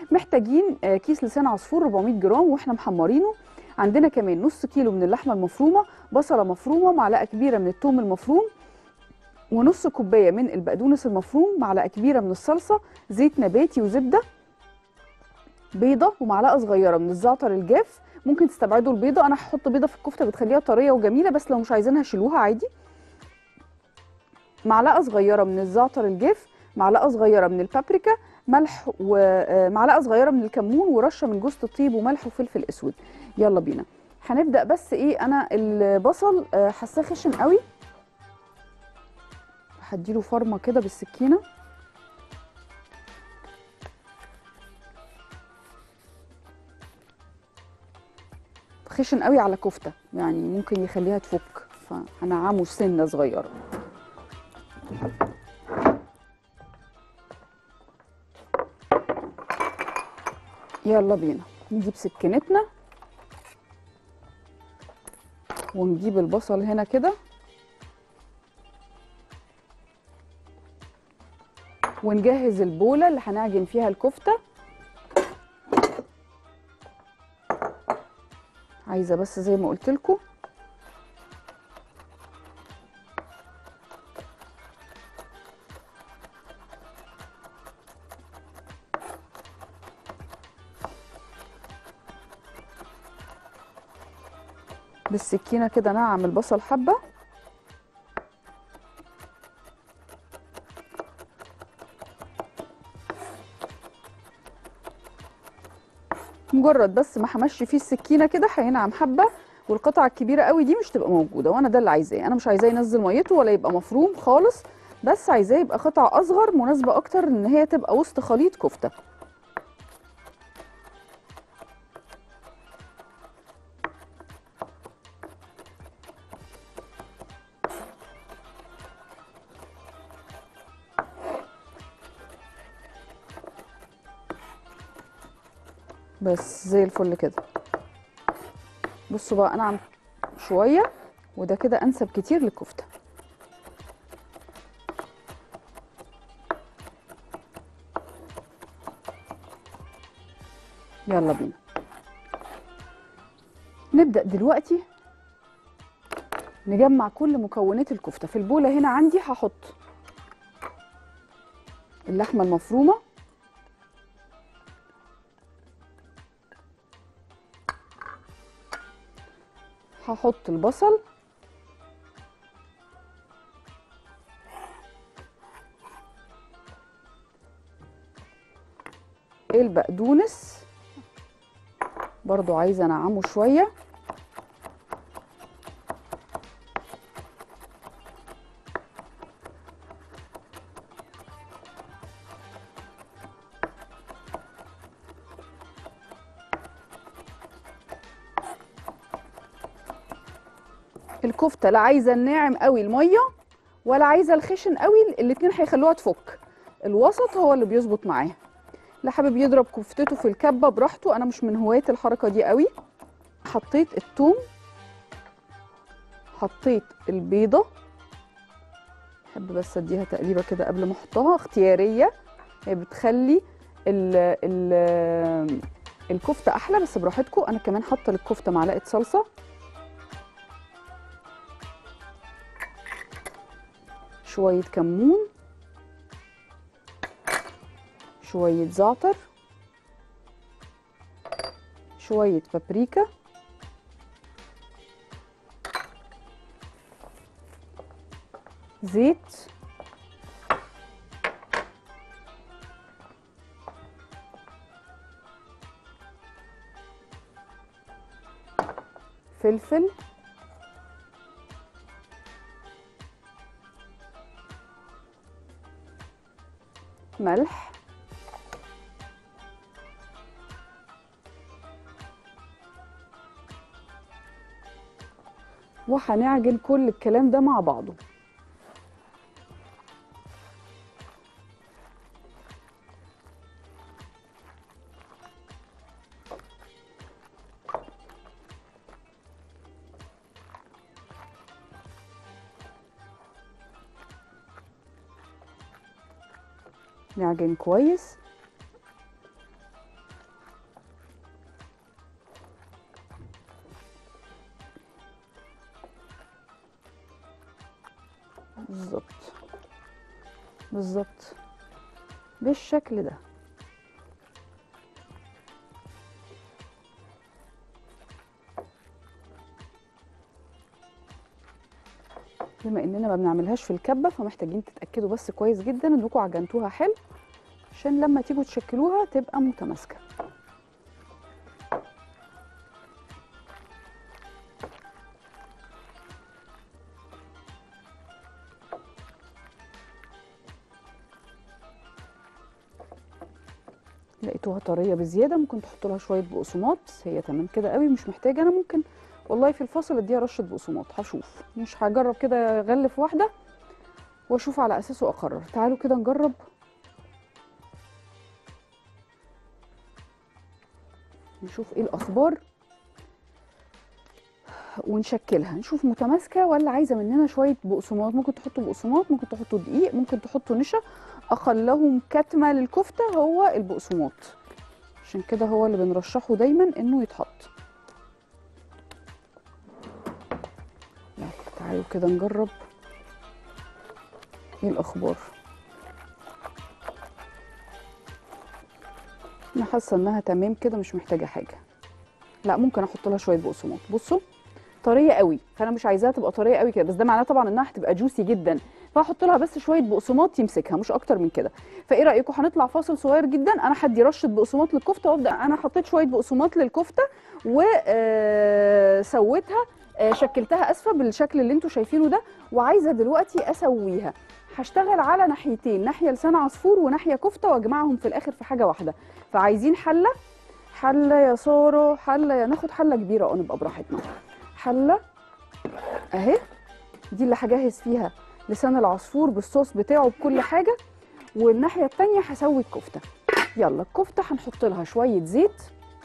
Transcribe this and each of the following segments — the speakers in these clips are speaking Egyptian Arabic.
محتاجين آه، كيس لسان عصفور 400 جرام واحنا محمرينه عندنا كمان نص كيلو من اللحمه المفرومه بصله مفرومه معلقه كبيره من الثوم المفروم ونص كوبايه من البقدونس المفروم معلقه كبيره من الصلصه زيت نباتي وزبده بيضه ومعلقه صغيره من الزعتر الجاف ممكن تستبعدوا البيضه انا هحط بيضه في الكفته بتخليها طريه وجميله بس لو مش عايزينها شيلوها عادي معلقه صغيره من الزعتر الجاف معلقه صغيره من البابريكا ملح ومعلقه صغيره من الكمون ورشه من جوز الطيب وملح وفلفل اسود يلا بينا هنبدا بس ايه انا البصل آه، حاساه خشن قوي هديله فرمه كده بالسكينه خشن قوي على كفته يعني ممكن يخليها تفك فهنعمه سنه صغيره يلا بينا نجيب سكينتنا ونجيب البصل هنا كده ونجهز البولة اللي هنعجن فيها الكفتة عايزة بس زي ما قلت لكم بالسكينة كده نعم البصل حبة مجرد بس ما همشي فيه السكينة كده هينعم حبة والقطعة الكبيرة قوي دي مش تبقى موجودة وانا ده اللي عايزاه انا مش عايزاه ينزل ميته ولا يبقى مفروم خالص بس عايزاه يبقى قطع اصغر مناسبة اكتر ان هي تبقى وسط خليط كفتة بس زي الفل كده بصوا بقى انا عم شويه وده كده انسب كتير للكفته يلا بينا نبدا دلوقتي نجمع كل مكونات الكفته في البوله هنا عندي هحط اللحمه المفرومه هحط البصل البقدونس برضو عايزه انعمه شويه الكفته لا عايزه الناعم قوي الميه ولا عايزه الخشن قوي الاتنين هيخلوها تفك الوسط هو اللي بيظبط معاها اللي حابب يضرب كفتته في الكبه براحته انا مش من هواة الحركه دي قوي حطيت الثوم حطيت البيضه بحب بس اديها تقليبه كده قبل ما احطها اختياريه هي بتخلي ال ال الكفته احلى بس براحتكم انا كمان حاطه للكفته معلقه صلصه شوية كمون شوية زعتر شوية بابريكا زيت فلفل ملح وهنعجن كل الكلام ده مع بعضه نعجن كويس بالظبط بالظبط بالشكل ده بما اننا ما بنعملهاش في الكبه فمحتاجين تتاكدوا بس كويس جدا انكم عجنتوها حلو عشان لما تيجوا تشكلوها تبقى متماسكه لقيتوها طريه بزياده ممكن تحطوا لها شويه بقسماط بس هي تمام كده قوي مش محتاجه انا ممكن والله في الفاصل اديها رشه بقسماط هشوف مش هجرب كده اغلف واحده واشوف على اساسه اقرر تعالوا كده نجرب نشوف ايه الاخبار ونشكلها نشوف متماسكه ولا عايزه مننا شويه بقسماط ممكن تحطوا بقسماط ممكن تحطوا دقيق ممكن تحطوا نشا اقلهم كتمه للكفته هو البقسماط عشان كده هو اللي بنرشحه دايما انه يتحط يلا تعالوا كده نجرب ايه الاخبار انا حاسه انها تمام كده مش محتاجه حاجه لا ممكن احط لها شويه بقسماط بصوا طريه قوي فانا مش عايزاها تبقى طريه قوي كده بس ده معناه طبعا انها هتبقى جوسي جدا فهحط لها بس شويه بقسماط يمسكها مش اكتر من كده فايه رايكم هنطلع فاصل صغير جدا انا هدي رشه بقسماط للكفته وابدا انا حطيت شويه بقسماط للكفته وسويتها شكلتها اسفه بالشكل اللي انتوا شايفينه ده وعايزه دلوقتي اسويها هشتغل على ناحيتين ناحيه لسان عصفور وناحيه كفته واجمعهم في الاخر في حاجه واحده فعايزين حله حله يا ساره حله يا ناخد حله كبيره اه نبقى براحتنا حله اهي دي اللي هجهز فيها لسان العصفور بالصوص بتاعه بكل حاجه والناحيه التانية هسوي الكفته يلا الكفته هنحط لها شويه زيت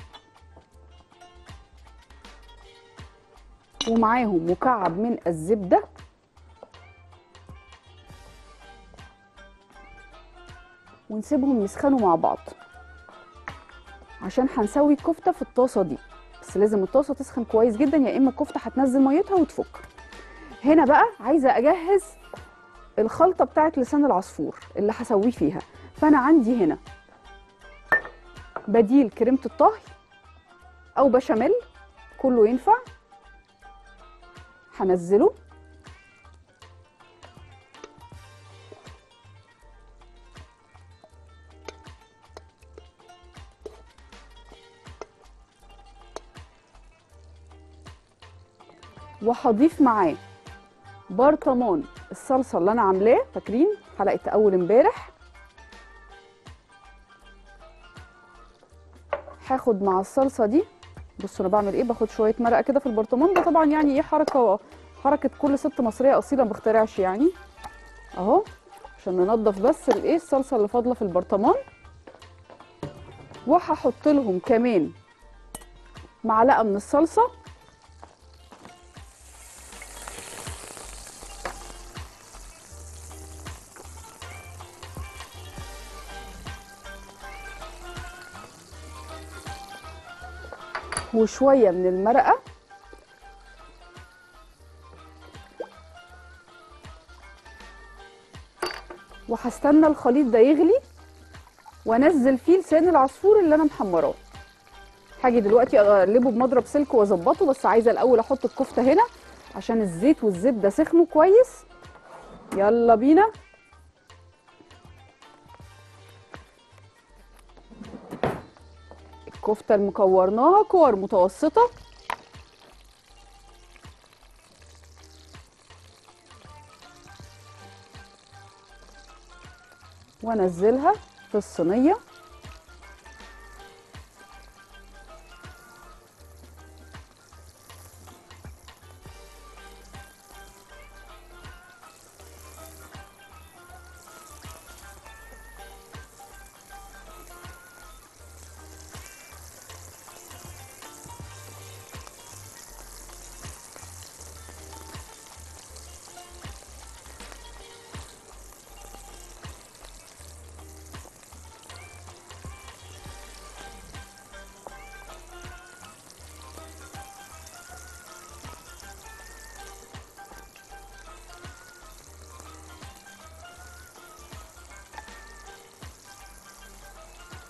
ومعاهم مكعب من الزبده ونسيبهم يسخنوا مع بعض عشان هنسوي الكفته في الطاسه دي بس لازم الطاسه تسخن كويس جدا يا اما الكفته هتنزل ميتها وتفك هنا بقى عايزه اجهز الخلطه بتاعت لسان العصفور اللي هسويه فيها فانا عندي هنا بديل كريمه الطهي او بشاميل كله ينفع هنزله وهضيف معاه برطمان الصلصه اللي انا عاملاه فاكرين حلقه اول امبارح هاخد مع الصلصه دي بصوا انا بعمل ايه باخد شويه مرقه كده في البرطمان ده طبعا يعني ايه حركه حركه كل ست مصريه اصيله ما بخترعش يعني اهو عشان ننضف بس الايه الصلصه اللي فاضله في البرطمان وهحط لهم كمان معلقه من الصلصه وشويه من المرقه وهستنى الخليط ده يغلي وانزل فيه لسان العصفور اللي انا محمراه هاجي دلوقتي اقلبه بمضرب سلك واظبطه بس عايزه الاول احط الكفته هنا عشان الزيت والزبده سخنوا كويس يلا بينا الكفته اللي مكورناها كور متوسطه وانزلها في الصينيه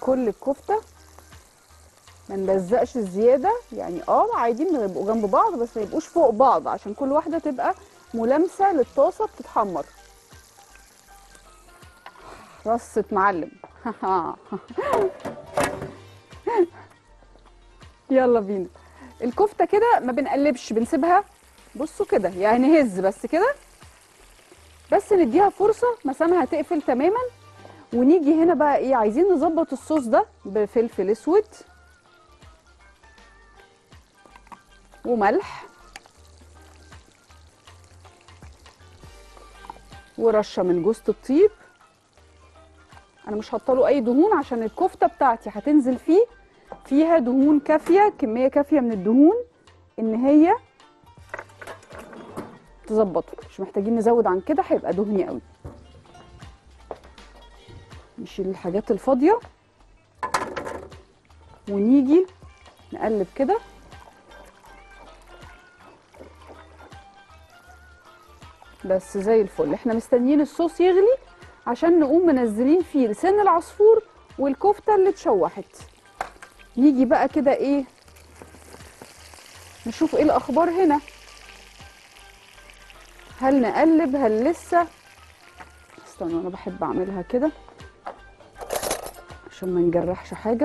كل الكفته ما نلزقش الزياده يعني اه عايزين يبقوا جنب بعض بس ما يبقوش فوق بعض عشان كل واحده تبقى ملامسه للطاسه بتتحمر رصة معلم يلا بينا الكفته كده ما بنقلبش بنسيبها بصوا كده يعني هز بس كده بس نديها فرصه مسامها تقفل تماما ونيجي هنا بقى ايه عايزين نظبط الصوص ده بفلفل اسود وملح ورشه من جوز الطيب انا مش حاطه له اي دهون عشان الكفته بتاعتي هتنزل فيه فيها دهون كافيه كميه كافيه من الدهون ان هي تظبطه مش محتاجين نزود عن كده هيبقى دهني قوي نشيل الحاجات الفاضيه ونيجي نقلب كده بس زي الفل احنا مستنيين الصوص يغلي عشان نقوم منزلين فيه لسان العصفور والكفته اللي اتشوحت نيجي بقى كده ايه نشوف ايه الاخبار هنا هل نقلب هل لسه استنوا انا بحب اعملها كده عشان ما نجرحش حاجه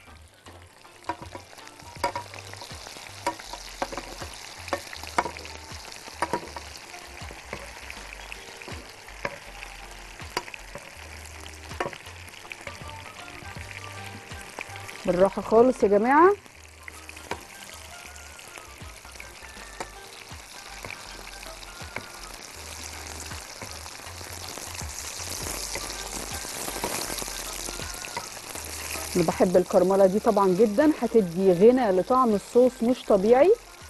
بالراحه خالص يا جماعه انا بحب الكرمله دي طبعا جدا هتدي غنى لطعم الصوص مش طبيعي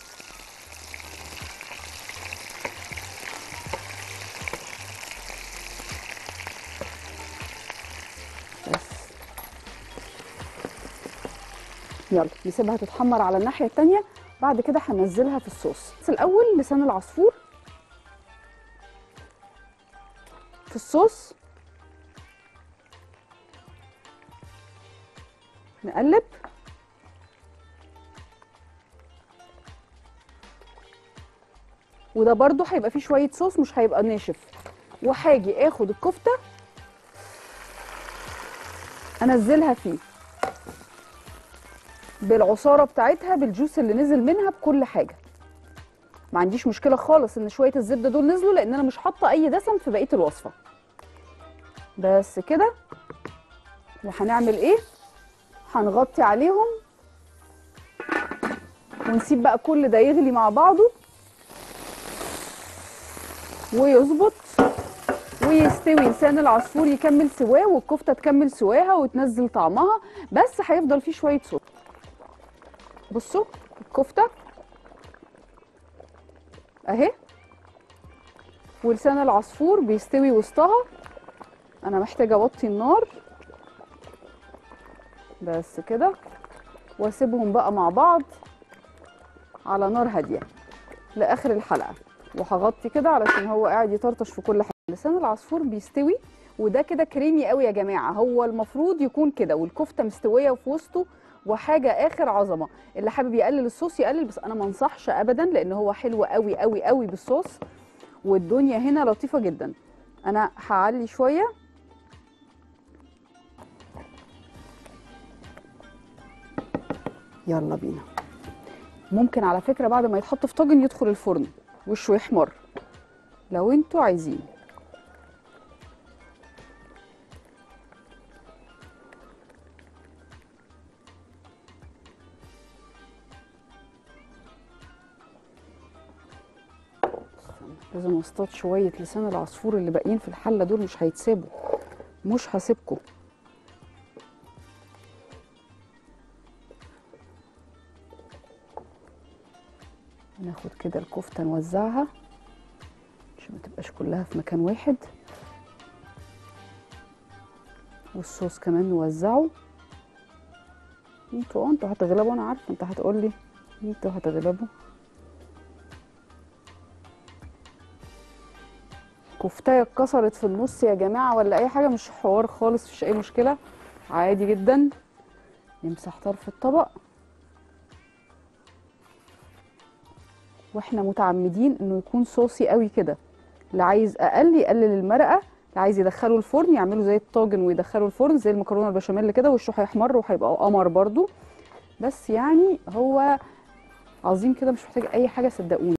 بس يلا نسيبها تتحمر على الناحيه التانيه بعد كده هنزلها في الصوص بس الاول لسان العصفور في الصوص نقلب وده برضو هيبقى فيه شويه صوص مش هيبقى ناشف وهاجي اخد الكفته انزلها فيه بالعصاره بتاعتها بالجوس اللي نزل منها بكل حاجه ما عنديش مشكله خالص ان شويه الزبده دول نزلوا لان انا مش حاطه اي دسم في بقيه الوصفه بس كده وهنعمل ايه هنغطي عليهم ونسيب بقى كل ده يغلي مع بعضه ويظبط ويستوي لسان العصفور يكمل سواه والكفته تكمل سواها وتنزل طعمها بس هيفضل فيه شويه صوص بصوا الكفته اهي ولسان العصفور بيستوي وسطها انا محتاجه اوطي النار بس كده واسيبهم بقى مع بعض على نار هاديه لاخر الحلقه وهغطي كده علشان هو قاعد يطرطش في كل حاجه لسان العصفور بيستوي وده كده كريمي قوي يا جماعه هو المفروض يكون كده والكفته مستويه وفي وسطه وحاجه اخر عظمه اللي حابب يقلل الصوص يقلل بس انا ما انصحش ابدا لان هو حلو قوي قوي قوي بالصوص والدنيا هنا لطيفه جدا انا هعلي شويه يلا بينا ممكن على فكره بعد ما يتحط في طاجن يدخل الفرن وشه يحمر لو انتوا عايزين لازم اصطاد شويه لسان العصفور اللي باقيين في الحله دول مش هيتسابوا مش هسيبكم ناخد كده الكفته نوزعها عشان ما تبقاش كلها في مكان واحد والصوص كمان نوزعه انتوا اه انتوا هتغلبوا انا عارفه انت هتقولي انتوا هتغلبوا كفتايه اتكسرت في النص يا جماعه ولا اي حاجه مش حوار خالص مفيش اي مشكله عادي جدا نمسح طرف الطبق واحنا متعمدين انه يكون صوصي قوي كده اللي عايز اقل يقلل المرقه اللي عايز يدخله الفرن يعمله زي الطاجن ويدخله الفرن زي المكرونه البشاميل كده وشه هيحمر وهيبقى قمر برضو بس يعني هو عظيم كده مش محتاج اي حاجه صدقوني